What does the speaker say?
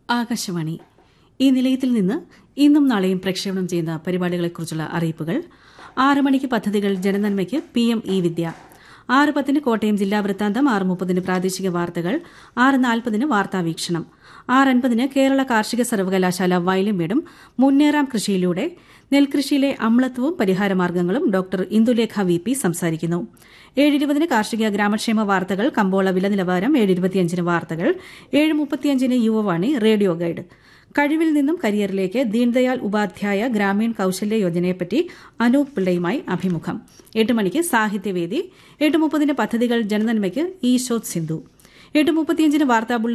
ആകാശവാണി ഈ നിലയത്തിൽ നിന്ന് ഇന്നും നാളെയും പ്രക്ഷേപണം ചെയ്യുന്ന പരിപാടികളെക്കുറിച്ചുള്ള അറിയിപ്പുകൾ ആറ് മണിക്ക് പദ്ധതികൾ ജനനന്മയ്ക്ക് പി എം ഇ വിദ്യ ആറ് പത്തിന് കോട്ടയം ജില്ലാ വൃത്താന്തം ആറ് മുപ്പതിന് പ്രാദേശിക വാർത്തകൾ ആറ് നാൽപ്പതിന് വാർത്താവീക്ഷണം ആറ് അൻപതിന് കേരള കാർഷിക സർവകലാശാല വയലിമേടും മുന്നേറാം കൃഷിയിലൂടെ നെൽകൃഷിയിലെ അമ്ലത്വവും പരിഹാരമാർഗ്ഗങ്ങളും ഡോക്ടർ ഇന്ദുലേഖ വി പി സംസാരിക്കുന്നു ഏഴിരുപതിന് കാർഷിക ഗ്രാമക്ഷേമ വാർത്തകൾ കമ്പോള വില നിലവാരം ഏഴിരുപത്തിയഞ്ചിന് വാർത്തകൾ ഏഴ് മുപ്പത്തിയഞ്ചിന് യുവവാണി റേഡിയോ ഗൈഡ് കഴിവിൽ നിന്നും കരിയറിലേക്ക് ദീൻദയാൽ ഉപാധ്യായ ഗ്രാമീൺ കൌശല്യ യോജനയെപ്പറ്റി അനൂപ് പിള്ളയുമായി അഭിമുഖം എട്ട് മണിക്ക് സാഹിത്യവേദി എട്ട് മുപ്പതിന് പദ്ധതികൾ ജനനന്മയ്ക്ക് ഈശോത് സിന്ധു എട്ട് മുപ്പത്തിയഞ്ചിന് വാർത്താ